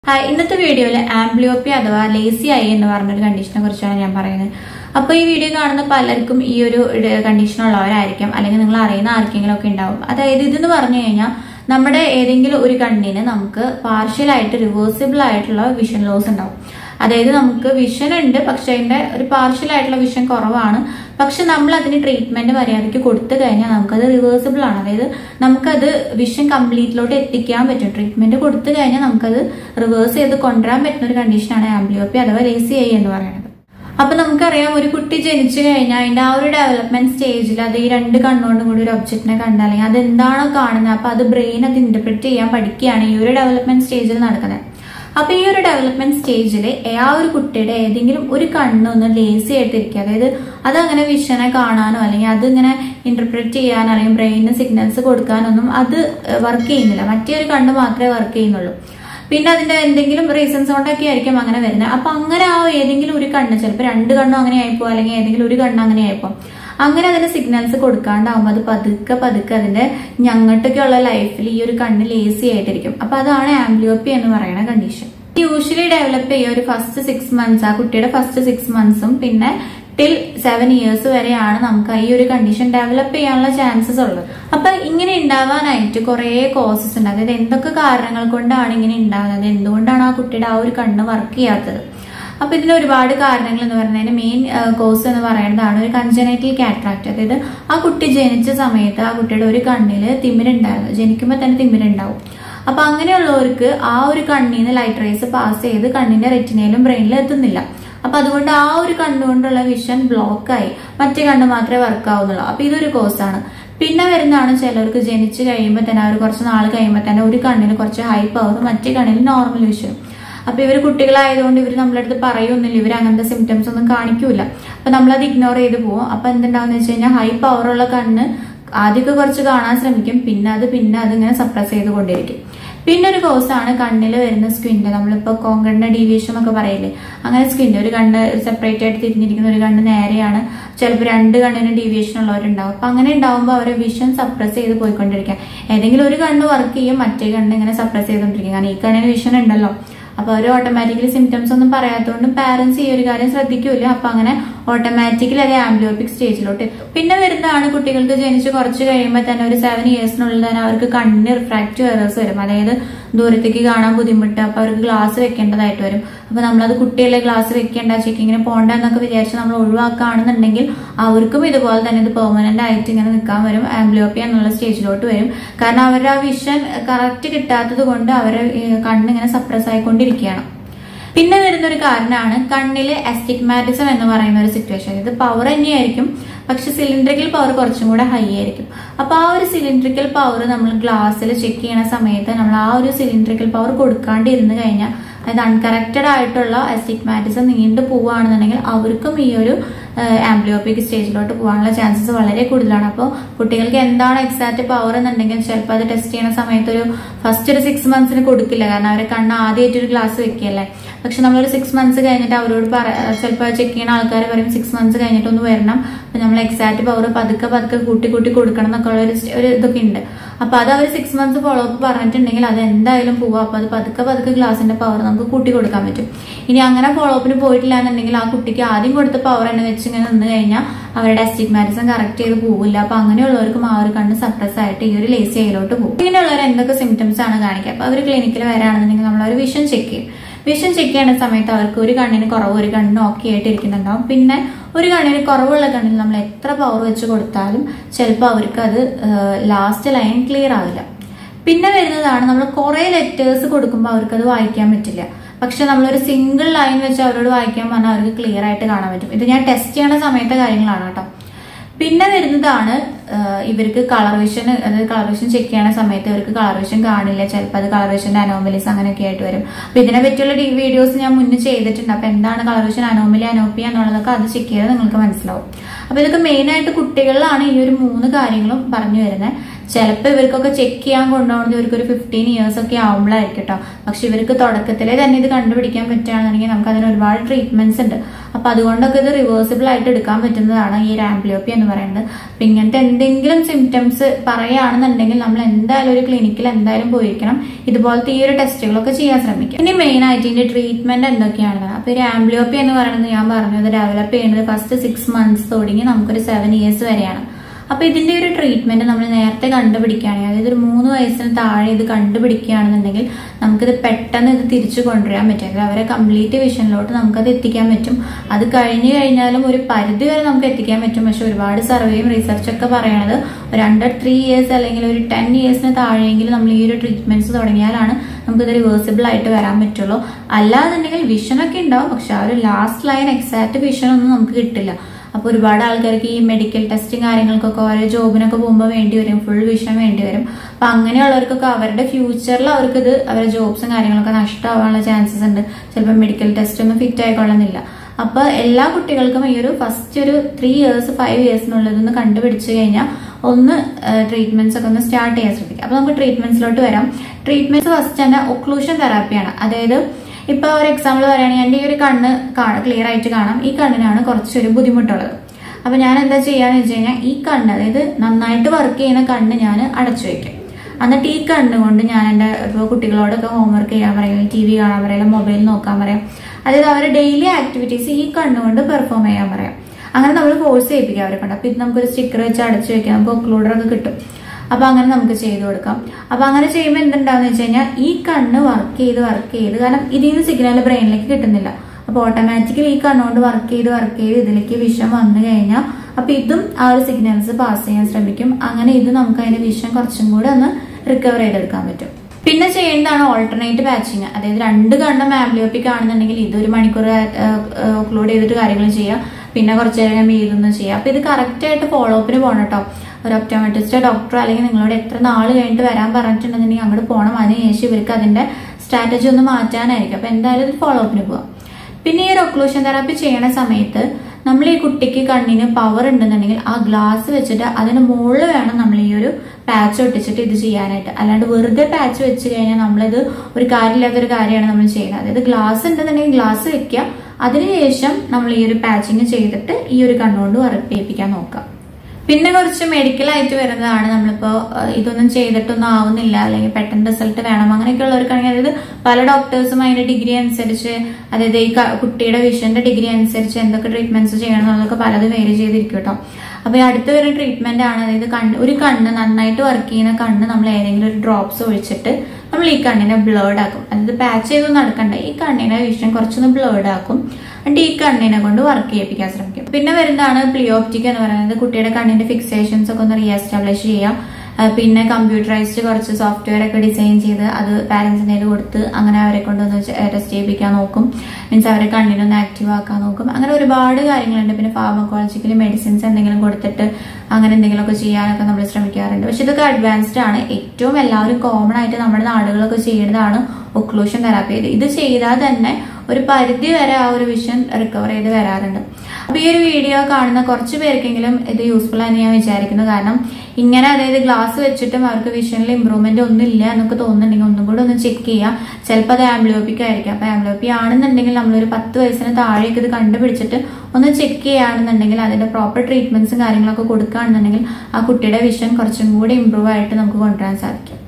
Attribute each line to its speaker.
Speaker 1: hi ഇന്നത്തെ വീഡിയോയിൽ ആംബ്ലിയോപ്പി അഥവാ ലേസി ഐ എന്ന് പറഞ്ഞൊരു കണ്ടീഷനെ കുറിച്ചാണ് ഞാൻ പറയുന്നത് അപ്പോൾ ഈ വീഡിയോ കാണുന്ന പലർക്കും ഈ ഒരു കണ്ടീഷൻ ഉള്ളവരായിരിക്കും അല്ലെങ്കിൽ നിങ്ങൾ അറിയുന്ന ആർക്കെങ്കിലും ഒക്കെ ഉണ്ടാവും അതായത് ഇതെന്ന് പറഞ്ഞു കഴിഞ്ഞാൽ നമ്മുടെ ഏതെങ്കിലും ഒരു കണ്ണിന് നമുക്ക് പാർഷ്യൽ ആയിട്ട് റിവേഴ്സിബിൾ ആയിട്ടുള്ള വിഷൻ ലോസ് ഉണ്ടാവും അതായത് നമുക്ക് വിഷൻ ഉണ്ട് പക്ഷെ അതിന്റെ ഒരു പാർഷ്യൽ ആയിട്ടുള്ള വിഷൻ കുറവാണ് പക്ഷെ നമ്മൾ അതിന് ട്രീറ്റ്മെന്റ് മര്യാദയ്ക്ക് കൊടുത്തു കഴിഞ്ഞാൽ നമുക്കത് റിവേഴ്സിബിൾ ആണ് അതായത് നമുക്കത് വിഷൻ കംപ്ലീറ്റിലോട്ട് എത്തിക്കാൻ പറ്റും ട്രീറ്റ്മെന്റ് കൊടുത്തു കഴിഞ്ഞാൽ നമുക്കത് റിവേഴ്സ് ചെയ്ത് കൊണ്ടുവരാൻ പറ്റുന്ന ഒരു കണ്ടീഷനാണ് ആംബ്ലിയോപ്പി അഥവാ ലേസി ഐ എന്ന് പറയുന്നത് അപ്പൊ നമുക്കറിയാം ഒരു കുട്ടി ജനിച്ചു കഴിഞ്ഞാൽ അതിന്റെ ആ ഒരു ഡെവലപ്മെന്റ് സ്റ്റേജിൽ അത് ഈ രണ്ട് കണ്ണുകൊണ്ടും കൂടി ഒരു ഒബ്ജക്റ്റിനെ കണ്ടാൽ അല്ലെങ്കിൽ അത് എന്താണോ കാണുന്നത് അപ്പൊ അത് ബ്രെയിൻ അത് ഇന്റർപ്രറ്റ് ചെയ്യാൻ പഠിക്കുകയാണ് ഈ ഒരു ഡെവലപ്മെന്റ് സ്റ്റേജിൽ നടക്കുന്നത് അപ്പൊ ഈ ഒരു ഡെവലപ്മെന്റ് സ്റ്റേജിൽ ആ ഒരു കുട്ടിയുടെ ഏതെങ്കിലും ഒരു കണ്ണൊന്ന് ലേസി ആയിട്ടിരിക്കുക അതായത് അത് അങ്ങനെ വിഷനെ കാണാനോ അല്ലെങ്കിൽ അത് ഇങ്ങനെ ഇന്റർപ്രറ്റ് ചെയ്യാനോ അല്ലെങ്കിൽ ബ്രെയിനിന് സിഗ്നൽസ് കൊടുക്കാനൊന്നും അത് വർക്ക് ചെയ്യുന്നില്ല മറ്റേ ഒരു കണ്ണ് മാത്രമേ വർക്ക് ചെയ്യുന്നുള്ളൂ പിന്നെ അതിന്റെ എന്തെങ്കിലും റീസൺസ് കൊണ്ടൊക്കെ ആയിരിക്കും അങ്ങനെ വരുന്നത് അപ്പൊ അങ്ങനെ ആ ഏതെങ്കിലും ഒരു കണ്ണ് ചിലപ്പോൾ രണ്ട് കണ്ണും അങ്ങനെ ആയിപ്പോ അല്ലെങ്കിൽ ഏതെങ്കിലും ഒരു കണ്ണ് അങ്ങനെ ആയിപ്പോ അങ്ങനെ അതിന് സിഗ്നൽസ് കൊടുക്കാണ്ടാവുമ്പോൾ അത് പതുക്കെ പതുക്കെ അതിന്റെ ഞങ്ങട്ടൊക്കെയുള്ള ലൈഫിൽ ഈ ഒരു കണ്ണ് ലേസി ആയിട്ടിരിക്കും അപ്പൊ അതാണ് ആംബ്ലിയോപ്പി എന്ന് പറയുന്ന കണ്ടീഷൻ യൂഷ്വലി ഡെവലപ്പ് ചെയ്യുക ഒരു ഫസ്റ്റ് സിക്സ് മന്ത്സ് ആ കുട്ടിയുടെ ഫസ്റ്റ് സിക്സ് മന്ത്സും പിന്നെ ടിൽ സെവൻ ഇയേഴ്സ് വരെയാണ് നമുക്ക് ഈ ഒരു കണ്ടീഷൻ ഡെവലപ്പ് ചെയ്യാനുള്ള ചാൻസസ് ഉള്ളത് അപ്പൊ ഇങ്ങനെ ഉണ്ടാവാനായിട്ട് കുറെ കോസസ് ഉണ്ട് അതായത് എന്തൊക്കെ കാരണങ്ങൾ കൊണ്ടാണ് ഇങ്ങനെ ഉണ്ടാകുന്നത് എന്തുകൊണ്ടാണ് ആ കുട്ടിയുടെ ആ ഒരു കണ്ണ് വർക്ക് ചെയ്യാത്തത് അപ്പൊ ഇതിന് ഒരുപാട് കാരണങ്ങൾ എന്ന് പറയുന്നതിന് മെയിൻ കോസ് എന്ന് പറയുന്നതാണ് ഒരു കൺജനൈറ്റൽ കാറ്ററാക്ട് അതായത് ആ കുട്ടി ജനിച്ച സമയത്ത് ആ കുട്ടിയുടെ ഒരു കണ്ണില് തിമിരുണ്ടായിരുന്നു ജനിക്കുമ്പോൾ തന്നെ തിമിരുണ്ടാവും അപ്പൊ അങ്ങനെയുള്ളവർക്ക് ആ ഒരു കണ്ണിൽ നിന്ന് ലൈറ്റ് റേസ് പാസ് ചെയ്ത് കണ്ണിന്റെ റെറ്റിനയിലും ബ്രെയിനിലും എത്തുന്നില്ല അപ്പൊ അതുകൊണ്ട് ആ ഒരു കണ്ണുകൊണ്ടുള്ള വിഷൻ ബ്ലോക്കായി മറ്റേ കണ്ണ് മാത്രമേ വർക്ക് ആവുന്നുള്ളൂ അപ്പൊ ഇതൊരു കോസാണ് പിന്നെ വരുന്നതാണ് ചിലർക്ക് ജനിച്ചു കഴിയുമ്പോൾ തന്നെ അവർ കുറച്ച് നാൾ കഴിയുമ്പോൾ തന്നെ ഒരു കണ്ണിന് കുറച്ച് ഹൈ പവറും മറ്റേ കണ്ണിന് നോർമൽ വിഷനും അപ്പൊ ഇവർ കുട്ടികളായതുകൊണ്ട് ഇവർ നമ്മളെ അടുത്ത് പറയൊന്നുമില്ല ഇവർ അങ്ങനത്തെ സിംറ്റംസ് ഒന്നും കാണിക്കൂല അപ്പൊ നമ്മളത് ഇഗ്നോർ ചെയ്ത് പോകും അപ്പൊ എന്തുണ്ടാവുന്ന വെച്ച് കഴിഞ്ഞാൽ ഹൈ പവറുള്ള കണ്ണ് ആദ്യമൊക്കെ കുറച്ച് കാണാൻ ശ്രമിക്കും പിന്നെ അത് പിന്നെ അതിങ്ങനെ സപ്രസ് ചെയ്തുകൊണ്ടിരിക്കും പിന്നെ ഒരു കോഴ്സാണ് കണ്ണിൽ വരുന്ന സ്കിൻ്റെ നമ്മളിപ്പോ കോങ്കണ്ണിന്റെ ഡീവിയേഷൻ എന്നൊക്കെ പറയില്ലേ അങ്ങനെ സ്കിൻ്റെ ഒരു കണ്ണ് സെപ്പറേറ്റ് ആയിട്ട് തിരിഞ്ഞിരിക്കുന്ന ഒരു കണ്ണ് നേരെയാണ് ചിലപ്പോൾ രണ്ട് കണ്ണിന് ഡീവിയേഷൻ ഉള്ളവരുണ്ടാവും അപ്പൊ അങ്ങനെ ഉണ്ടാവുമ്പോൾ അവരെ വിഷൻ സപ്രസ് ചെയ്ത് പോയിക്കൊണ്ടിരിക്കുക ഏതെങ്കിലും ഒരു കണ്ണ് വർക്ക് ചെയ്യും മറ്റേ കണ്ണ് ഇങ്ങനെ സപ്രസ് ചെയ്തുകൊണ്ടിരിക്കും കാരണം ഈ കണ്ണിന് വിഷൻ ഉണ്ടല്ലോ അപ്പൊ അവർ ഓട്ടോമാറ്റിക്കലി സിംറ്റംസ് ഒന്നും പറയാത്തതുകൊണ്ട് പാരന്റ്സ് ഈ ഒരു കാര്യം ശ്രദ്ധിക്കൂല അപ്പൊ അങ്ങനെ ഓട്ടോമാറ്റിക്കലി അത് ആംബ്ലിയോപിക് സ്റ്റേജിലോട്ട് എത്തും പിന്നെ വരുന്നതാണ് കുട്ടികൾക്ക് ജനിച്ച് കുറച്ച് കഴിയുമ്പോൾ തന്നെ ഒരു സെവൻ ഇയേഴ്സിനുള്ളിൽ തന്നെ അവർക്ക് കണ്ണിന് റിഫ്രാക്റ്റീവ് എറേഴ്സ് വരും അതായത് ദൂരത്തേക്ക് കാണാൻ ബുദ്ധിമുട്ട് അപ്പൊ അവർക്ക് ഗ്ലാസ് വെക്കേണ്ടതായിട്ട് വരും അപ്പൊ നമ്മളത് കുട്ടികളെ ഗ്ലാസ് വെക്കേണ്ട ചെക്കിങ്ങിന് പോകണ്ട എന്നൊക്കെ വിചാരിച്ച് നമ്മൾ ഒഴിവാക്കുകയാണെന്നുണ്ടെങ്കിൽ അവർക്കും ഇതുപോലെ തന്നെ ഇത് പെർമനന്റ് ആയിട്ട് ഇങ്ങനെ നിൽക്കാൻ വരും ആംബ്ലിയോപ്പി എന്നുള്ള സ്റ്റേജിലോട്ട് വരും കാരണം അവരുടെ ആ വിഷൻ കറക്റ്റ് കിട്ടാത്തത് കൊണ്ട് അവരെ കണ്ണിങ്ങനെ സപ്രസ് ആയിക്കൊണ്ടിരിക്കുകയാണ് പിന്നെ വരുന്ന ഒരു കാരണമാണ് കണ്ണിലെ അസ്റ്റിഗ്മാറ്റിസം എന്ന് പറയുന്ന ഒരു സിറ്റുവേഷൻ ഇത് പവർ തന്നെയായിരിക്കും പക്ഷെ സിലിണ്ടറിക്കൽ പവർ കുറച്ചും കൂടെ ഹൈ ആയിരിക്കും അപ്പൊ ആ ഒരു സിലിണ്ടറിക്കൽ പവർ നമ്മൾ ഗ്ലാസ്സിൽ ചെക്ക് ചെയ്യണ സമയത്ത് നമ്മൾ ആ ഒരു സിലിണ്ടറിക്കൽ പവർ കൊടുക്കാണ്ടിരുന്നു കഴിഞ്ഞാൽ അതായത് അൺകറക്റ്റഡ് ആയിട്ടുള്ള അസ്റ്റിഗ്മാറ്റിസം നീണ്ടു പോവുകയാണെന്നുണ്ടെങ്കിൽ അവർക്കും ഈ ഒരു ആംബ്ലിയോപ്പിക് സ്റ്റേജിലോട്ട് പോകാനുള്ള ചാൻസസ് വളരെ കൂടുതലാണ് അപ്പോൾ കുട്ടികൾക്ക് എന്താണ് എക്സാക്ട് പവർ എന്നുണ്ടെങ്കിൽ ചിലപ്പോൾ അത് ടെസ്റ്റ് ചെയ്യുന്ന സമയത്ത് ഒരു ഫസ്റ്റ് ഒരു സിക്സ് മന്ത്സിന് കൊടുക്കില്ല കാരണം അവരെ കണ്ണ് ആദ്യമായിട്ട് ഒരു ഗ്ലാസ് വെക്കുകയല്ലേ പക്ഷെ നമ്മളൊരു സിക്സ് മന്ത്സ് കഴിഞ്ഞിട്ട് അവരോട് പറ ചിലപ്പോൾ ചെക്ക് ചെയ്യുന്ന ആൾക്കാർ പറയും സിക്സ് മന്ത്സ് കഴിഞ്ഞിട്ട് ഒന്ന് വരണം അപ്പൊ നമ്മൾ എക്സാക്ട് പവർ പതുക്കെ പതുക്കെ കൂട്ടി കൂട്ടി കൊടുക്കണം എന്നൊക്കെ ഉള്ള ഒരു ഇതൊക്കെ ഉണ്ട് അപ്പൊ അത് അവർ സിക്സ് മന്ത്സ് ഫോളോ അപ്പ് പറഞ്ഞിട്ടുണ്ടെങ്കിൽ അത് എന്തായാലും പോവാം അപ്പൊ അത് പതുക്കെ പതുക്കെ ഗ്ലാസിന്റെ പവർ നമുക്ക് കൂട്ടി കൊടുക്കാൻ പറ്റും ഇനി അങ്ങനെ ഫോളോ അപ്പിന് പോയിട്ടില്ല എന്നുണ്ടെങ്കിൽ ആ കുട്ടിക്ക് ആദ്യം കൊടുത്ത പവർ തന്നെ വെച്ച് ഇങ്ങനെ നിന്ന് കഴിഞ്ഞാൽ അവരുടെ അസ്റ്റിഗ്മാറ്റിസം കറക്റ്റ് ചെയ്ത് പോകില്ല അപ്പൊ അങ്ങനെയുള്ളവർക്കും ആ ഒരു കണ്ണ് സപ്രസ് ആയിട്ട് ഈ ഒരു ലേസി ആയിലോട്ട് പോകും ഇങ്ങനെയുള്ളവർ എന്തൊക്കെ സിംറ്റംസ് ആണ് കാണിക്കുക അപ്പൊ അവർ ക്ലിനിക്കിൽ വരാണെന്നുണ്ടെങ്കിൽ നമ്മൾ ഒരു വിഷൻ ചെക്ക് ചെയ്യും വിഷൻ ചെക്ക് ചെയ്യുന്ന സമയത്ത് അവർക്ക് ഒരു കണ്ണിന് കുറവ് ഒരു കണ്ണിന് ഓക്കെ ആയിട്ട് ഇരിക്കുന്നുണ്ടാവും പിന്നെ ഒരു കണ്ണിന് കുറവുള്ള കണ്ണിൽ നമ്മൾ എത്ര പവർ വെച്ച് കൊടുത്താലും ചിലപ്പോൾ അവർക്ക് അത് ലാസ്റ്റ് ലൈൻ ക്ലിയർ ആവില്ല പിന്നെ വരുന്നതാണ് നമ്മൾ കുറെ ലെറ്റേഴ്സ് കൊടുക്കുമ്പോൾ അവർക്ക് അത് വായിക്കാൻ പറ്റില്ല പക്ഷെ നമ്മളൊരു സിംഗിൾ ലൈൻ വെച്ച് അവരോട് വായിക്കാൻ പറഞ്ഞാൽ അവർക്ക് ക്ലിയർ ആയിട്ട് കാണാൻ പറ്റും ഇത് ഞാൻ ടെസ്റ്റ് ചെയ്യണ സമയത്തെ കാര്യങ്ങളാണ് കേട്ടോ പിന്നെ വരുന്നതാണ് ഇവർക്ക് കളർ വിഷൻ അതായത് കളർ വിഷൻ ചെക്ക് ചെയ്യണ സമയത്ത് ഇവർക്ക് കളർ വിഷൻ കാണില്ല ചിലപ്പോൾ അത് കളർ വിഷന്റെ അനോമലീസ് അങ്ങനെയൊക്കെ ആയിട്ട് വരും അപ്പൊ ഇതിനെ പറ്റിയുള്ള വീഡിയോസ് ഞാൻ മുന്നേ ചെയ്തിട്ടുണ്ട് അപ്പൊ എന്താണ് കളർ വിഷൻ അനോമലി അനോപ്പിയ എന്നുള്ളതൊക്കെ അത് ചെക്ക് ചെയ്താൽ നിങ്ങൾക്ക് മനസ്സിലാവും അപ്പൊ ഇതൊക്കെ മെയിൻ ആയിട്ട് കുട്ടികളിലാണ് ഈ ഒരു മൂന്ന് കാര്യങ്ങളും പറഞ്ഞു വരുന്നത് ചിലപ്പോൾ ഇവർക്കൊക്കെ ചെക്ക് ചെയ്യാൻ കൊണ്ടുപോകുന്നത് ഇവർക്ക് ഒരു ഫിഫ്റ്റീൻ ഇയേഴ്സ് ഒക്കെ ആവുമ്പോഴായിരിക്കും കേട്ടോ പക്ഷെ ഇവർക്ക് തുടക്കത്തിലെ തന്നെ ഇത് കണ്ടുപിടിക്കാൻ പറ്റുകയാണെന്നുണ്ടെങ്കിൽ നമുക്ക് അതിന് ഒരുപാട് ട്രീറ്റ്മെന്റ്സ് ഉണ്ട് അപ്പൊ അതുകൊണ്ടൊക്കെ ഇത് റിവേഴ്സിബിൾ ആയിട്ട് എടുക്കാൻ പറ്റുന്നതാണ് ഈ ആംബ്ലിയോപ്പി എന്ന് പറയുന്നത് അപ്പൊ ഇങ്ങനത്തെ എന്തെങ്കിലും സിംറ്റംസ് പറയുകയാണെന്നുണ്ടെങ്കിൽ നമ്മൾ എന്തായാലും ഒരു ക്ലിനിക്കിൽ എന്തായാലും പോയിരിക്കണം ഇതുപോലത്തെ ഈ ഒരു ടെസ്റ്റുകളൊക്കെ ചെയ്യാൻ ശ്രമിക്കുക ഇനി മെയിൻ ആയിട്ട് ഇതിന്റെ ട്രീറ്റ്മെന്റ് എന്തൊക്കെയാണ് അപ്പൊ ഒരു ആംബ്ലിയോപ്പി എന്ന് പറയുന്നത് ഞാൻ പറഞ്ഞത് ഡെവലപ്പ് ചെയ്യുന്നത് ഫസ്റ്റ് സിക്സ് മന്ത്സ് തുടങ്ങി നമുക്കൊരു സെവൻ ഇയേഴ്സ് വരെയാണ് അപ്പൊ ഇതിന്റെ ഒരു ട്രീറ്റ്മെന്റ് നമ്മൾ നേരത്തെ കണ്ടുപിടിക്കുകയാണെങ്കിൽ അതായത് ഒരു മൂന്ന് വയസ്സിന് താഴെ ഇത് കണ്ടുപിടിക്കുകയാണെന്നുണ്ടെങ്കിൽ നമുക്കിത് പെട്ടെന്ന് ഇത് തിരിച്ചു കൊണ്ടുവരാൻ പറ്റും അതായത് അവരെ കംപ്ലീറ്റ് വിഷനിലോട്ട് നമുക്കത് എത്തിക്കാൻ പറ്റും അത് കഴിഞ്ഞു കഴിഞ്ഞാലും ഒരു പരിധി വരെ നമുക്ക് എത്തിക്കാൻ പറ്റും പക്ഷെ ഒരുപാട് സർവേയും റിസർച്ചൊക്കെ പറയണത് ഒരു അണ്ടർ ത്രീ ഇയേഴ്സ് അല്ലെങ്കിൽ ഒരു ടെൻ ഇയേഴ്സിന് താഴെയെങ്കിലും നമ്മൾ ഈ ഒരു ട്രീറ്റ്മെന്റ്സ് തുടങ്ങിയാലാണ് നമുക്കിത് റിവേഴ്സിബിൾ ആയിട്ട് വരാൻ പറ്റുള്ളൂ അല്ലാന്നുണ്ടെങ്കിൽ വിഷനൊക്കെ ഉണ്ടാവും പക്ഷെ ആ ഒരു ലാസ്റ്റ് ലൈൻ എക്സാക്ട് വിഷൻ ഒന്നും നമുക്ക് കിട്ടില്ല അപ്പോൾ ഒരുപാട് ആൾക്കാർക്ക് ഈ മെഡിക്കൽ ടെസ്റ്റും കാര്യങ്ങൾക്കൊക്കെ ഓരോ ജോബിനൊക്കെ പോകുമ്പോൾ വേണ്ടി വരും ഫുൾ വിഷൻ വേണ്ടി വരും അപ്പൊ അങ്ങനെയുള്ളവർക്കൊക്കെ അവരുടെ ഫ്യൂച്ചറിൽ അവർക്ക് ഇത് അവരുടെ ജോബ്സും കാര്യങ്ങളൊക്കെ നഷ്ടമാവാനുള്ള ചാൻസസ് ഉണ്ട് ചിലപ്പോൾ മെഡിക്കൽ ടെസ്റ്റ് ഒന്നും ഫിറ്റ് ആയിക്കൊള്ളുന്നില്ല അപ്പൊ എല്ലാ കുട്ടികൾക്കും ഈ ഒരു ഫസ്റ്റ് ഒരു ത്രീ ഇയേഴ്സ് ഫൈവ് ഇയേഴ്സിനുള്ളതൊന്ന് കണ്ടുപിടിച്ചു കഴിഞ്ഞാൽ ഒന്ന് ട്രീറ്റ്മെന്റ്സ് ഒക്കെ ഒന്ന് സ്റ്റാർട്ട് ചെയ്യാൻ ശ്രദ്ധിക്കുക അപ്പൊ നമുക്ക് ട്രീറ്റ്മെന്റ്സിലോട്ട് വരാം ട്രീറ്റ്മെന്റ്സ് ഫസ്റ്റ് തന്നെ ഒക്ലൂഷൻ തെറാപ്പിയാണ് അതായത് ഇപ്പൊ ഒരു എക്സാമ്പിൾ പറയുകയാണെങ്കിൽ എന്റെ ഈ ഒരു കണ്ണ് ക്ലിയർ ആയിട്ട് കാണാം ഈ കണ്ണിനാണ് കുറച്ചൊരു ബുദ്ധിമുട്ടുള്ളത് അപ്പൊ ഞാൻ എന്താ ചെയ്യാന്ന് വെച്ച് കഴിഞ്ഞാൽ ഈ കണ്ണ് അതായത് നന്നായിട്ട് വർക്ക് ചെയ്യുന്ന കണ്ണ് ഞാൻ അടച്ചു വെക്കും എന്നിട്ട് ഈ കണ്ണ് കൊണ്ട് ഞാൻ എൻ്റെ ഇപ്പോൾ കുട്ടികളോടൊക്കെ ഹോംവർക്ക് ചെയ്യാൻ പറയും ടി വി കാണാൻ പറയാം മൊബൈൽ നോക്കാൻ പറയാം അതായത് അവരുടെ ഡെയിലി ആക്ടിവിറ്റീസ് ഈ കണ്ണുകൊണ്ട് പെർഫോം ചെയ്യാൻ പറയാം അങ്ങനെ നമ്മൾ ഫോഴ്സ് ചെയ്യിപ്പിക്കുക അവരെ കൊണ്ട് അപ്പൊ ഇത് നമുക്കൊരു സ്റ്റിക്കർ വെച്ച് അടച്ചു വെക്കാം നമുക്ക് ഒക്ലൂഡർ ഒക്കെ കിട്ടും അപ്പൊ അങ്ങനെ നമുക്ക് ചെയ്തു കൊടുക്കാം അപ്പൊ അങ്ങനെ ചെയ്യുമ്പോൾ എന്തുണ്ടാവുന്ന വെച്ച് കഴിഞ്ഞാൽ ഈ കണ്ണ് വർക്ക് ചെയ്ത് വർക്ക് ചെയ്ത് കാരണം ഇതിൽ നിന്ന് സിഗ്നൽ ബ്രെയിനിലേക്ക് കിട്ടുന്നില്ല അപ്പൊ ഓട്ടോമാറ്റിക്കലി ഈ കണ്ണുകൊണ്ട് വർക്ക് ചെയ്ത് വർക്ക് ചെയ്ത് ഇതിലേക്ക് വിഷം വന്നു കഴിഞ്ഞാൽ അപ്പൊ ഇതും ആ ഒരു സിഗ്നൽസ് പാസ് ചെയ്യാൻ ശ്രമിക്കും അങ്ങനെ ഇത് നമുക്ക് അതിന്റെ വിഷം കുറച്ചും കൂടെ ഒന്ന് റിക്കവർ ചെയ്തെടുക്കാൻ പറ്റും പിന്നെ ചെയ്യേണ്ടതാണ് ഓൾട്ടർനേറ്റ് പാച്ചിങ് അതായത് രണ്ട് കണ്ണും ആംബ്ലിയോപ്പി കാണുന്നുണ്ടെങ്കിൽ ഇത് ഒരു മണിക്കൂർ ഒക്ലൂഡ് ചെയ്തിട്ട് കാര്യങ്ങൾ ചെയ്യാം പിന്നെ കുറച്ച് നേരം ഇതൊന്നും ചെയ്യാം അപ്പൊ ഇത് കറക്റ്റ് ആയിട്ട് ഫോളോ അപ്പിന് പോകണം കേട്ടോ ഒരു ഒപ്റ്റോമെട്രിസ്റ്റോ ഡോക്ടറോ അല്ലെങ്കിൽ നിങ്ങളോട് എത്ര നാൾ കഴിഞ്ഞിട്ട് വരാൻ പറഞ്ഞിട്ടുണ്ടെന്നുണ്ടെങ്കിൽ അങ്ങോട്ട് പോകണം അതിനുശേഷം ഇവർക്ക് അതിന്റെ സ്ട്രാറ്റജി ഒന്ന് മാറ്റാനായിരിക്കും അപ്പൊ എന്തായാലും ഇത് ഫോളോ അപ്പിന് പോവാം പിന്നെ ഈ ഒരു ഒക്ലൂഷൻ തെറാപ്പി ചെയ്യണ സമയത്ത് നമ്മൾ ഈ കുട്ടിക്ക് കണ്ണിന് പവർ ഉണ്ടെന്നുണ്ടെങ്കിൽ ആ ഗ്ലാസ് വെച്ചിട്ട് അതിന് മുകളിൽ വേണം നമ്മൾ ഈ ഒരു പാച്ച് ഒട്ടിച്ചിട്ട് ഇത് ചെയ്യാനായിട്ട് അല്ലാണ്ട് വെറുതെ പാച്ച് വെച്ച് കഴിഞ്ഞാൽ നമ്മളിത് ഒരു കാര്യമില്ലാത്തൊരു കാര്യമാണ് നമ്മൾ ചെയ്യുന്നത് അതായത് ഗ്ലാസ് ഉണ്ടെന്നുണ്ടെങ്കിൽ ഗ്ലാസ് വെക്കുക അതിനുശേഷം നമ്മൾ ഈ ഒരു പാച്ചിങ് ചെയ്തിട്ട് ഈ ഒരു കണ്ണുകൊണ്ട് ഉറപ്പിപ്പിക്കാൻ നോക്കാം പിന്നെ കുറച്ച് മെഡിക്കൽ ആയിട്ട് വരുന്നതാണ് നമ്മളിപ്പോ അഹ് ഇതൊന്നും ചെയ്തിട്ടൊന്നും ആവുന്നില്ല അല്ലെങ്കിൽ പെട്ടെന്ന് റിസൾട്ട് വേണം അങ്ങനെയൊക്കെ ഉള്ളവർക്കാണെങ്കിൽ അതായത് പല ഡോക്ടേഴ്സും അതിന്റെ ഡിഗ്രി അനുസരിച്ച് അതായത് ഈ ക- കുട്ടിയുടെ വിഷന്റെ ഡിഗ്രി അനുസരിച്ച് എന്തൊക്കെ ട്രീറ്റ്മെന്റ്സ് ചെയ്യണം എന്നുള്ളതൊക്കെ പലതും വേരി ചെയ്തിരിക്കും കേട്ടോ അപ്പൊ ഈ അടുത്ത ഒരു ട്രീറ്റ്മെന്റ് ആണ് അതായത് കണ്ണ് ഒരു കണ്ണ് നന്നായിട്ട് വർക്ക് ചെയ്യുന്ന കണ്ണ് നമ്മൾ ഏതെങ്കിലും ഒരു ഡ്രോപ്സ് ഒഴിച്ചിട്ട് നമ്മൾ ഈ കണ്ണിനെ ബ്ലേഡ് ആക്കും അതായത് പാച്ച് ചെയ്തൊന്നും നടക്കണ്ട ഈ കണ്ണിനെ വിഷൻ കുറച്ചൊന്ന് ബ്ലേഡ് ആക്കും എന്നിട്ട് ഈ കണ്ണിനെ കൊണ്ട് വർക്ക് ചെയ്യിപ്പിക്കാൻ ശ്രമിക്കും പിന്നെ വരുന്നതാണ് പ്ലിയോപ്റ്റിക് എന്ന് പറയുന്നത് കുട്ടിയുടെ കണ്ണിന്റെ ഫിക്സേഷൻസ് ഒക്കെ ഒന്ന് റീഎസ്റ്റാബ്ലിഷ് ചെയ്യാം ആ, പിന്നെ കമ്പ്യൂട്ടറൈസ്ഡ് കുറച്ച് സോഫ്റ്റ്വെയർ ഒക്കെ ഡിസൈൻ ചെയ്ത് അത് പാരന്റ്സിന്റെ കയ്യിൽ കൊടുത്ത് അങ്ങനെ അവരെ കൊണ്ടൊന്ന് ടെസ്റ്റ് ചെയ്യിപ്പിക്കാൻ നോക്കും മീൻസ് അവരെ കണ്ണിനൊന്ന് ആക്റ്റീവ് ആക്കാൻ നോക്കും അങ്ങനെ ഒരുപാട് കാര്യങ്ങളുണ്ട് പിന്നെ ഫാർമക്കോളജിക്കലി മെഡിസിൻസ് എന്തെങ്കിലും കൊടുത്തിട്ട് അങ്ങനെ എന്തെങ്കിലുമൊക്കെ ചെയ്യാനൊക്കെ നമ്മൾ ശ്രമിക്കാറുണ്ട് പക്ഷെ ഇതൊക്കെ അഡ്വാൻസ്ഡ് ആണ് ഏറ്റവും എല്ലാവരും കോമൺ ആയിട്ട് നമ്മുടെ നാടുകളൊക്കെ ചെയ്യുന്നതാണ് ഒക്ലൂഷൻ തെറാപ്പി ഇത് ചെയ്താൽ തന്നെ ഒരു പരിധി വരെ ആ ഒരു വിഷൻ റിക്കവർ ചെയ്ത് വരാറുണ്ട് അപ്പൊ ഈ ഒരു വീഡിയോ കാണുന്ന കുറച്ച് പേർക്കെങ്കിലും ഇത് യൂസ്ഫുൾ ആണെന്ന് ഞാൻ വിചാരിക്കുന്നു കാരണം ഇങ്ങനെ അതായത് ഗ്ലാസ് വെച്ചിട്ടും അവർക്ക് വിഷനിൽ ഇമ്പ്രൂവ്മെന്റ് ഒന്നും ഇല്ല എന്നൊക്കെ തോന്നുന്നുണ്ടെങ്കിൽ ഒന്നും കൂടെ ഒന്ന് ചെക്ക് ചെയ്യാം ചിലപ്പോൾ അത് ആംബ്ലിയോപ്പിക് ആയിരിക്കും അപ്പൊ ആംബ്ലിയോപ്പി ആണെന്നുണ്ടെങ്കിൽ നമ്മളൊരു പത്ത് വയസ്സിന് താഴേക്ക് ഇത് കണ്ടുപിടിച്ചിട്ട് ഒന്ന് ചെക്ക് ചെയ്യുകയാണെന്നുണ്ടെങ്കിൽ അതിന്റെ പ്രോപ്പർ ട്രീറ്റ്മെന്റ്സും കാര്യങ്ങളൊക്കെ കൊടുക്കുകയാണെന്നുണ്ടെങ്കിൽ ആ കുട്ടിയുടെ വിഷൻ കുറച്ചും കൂടി ഇമ്പ്രൂവ് ആയിട്ട് നമുക്ക് കൊണ്ടുവരാൻ സാധിക്കും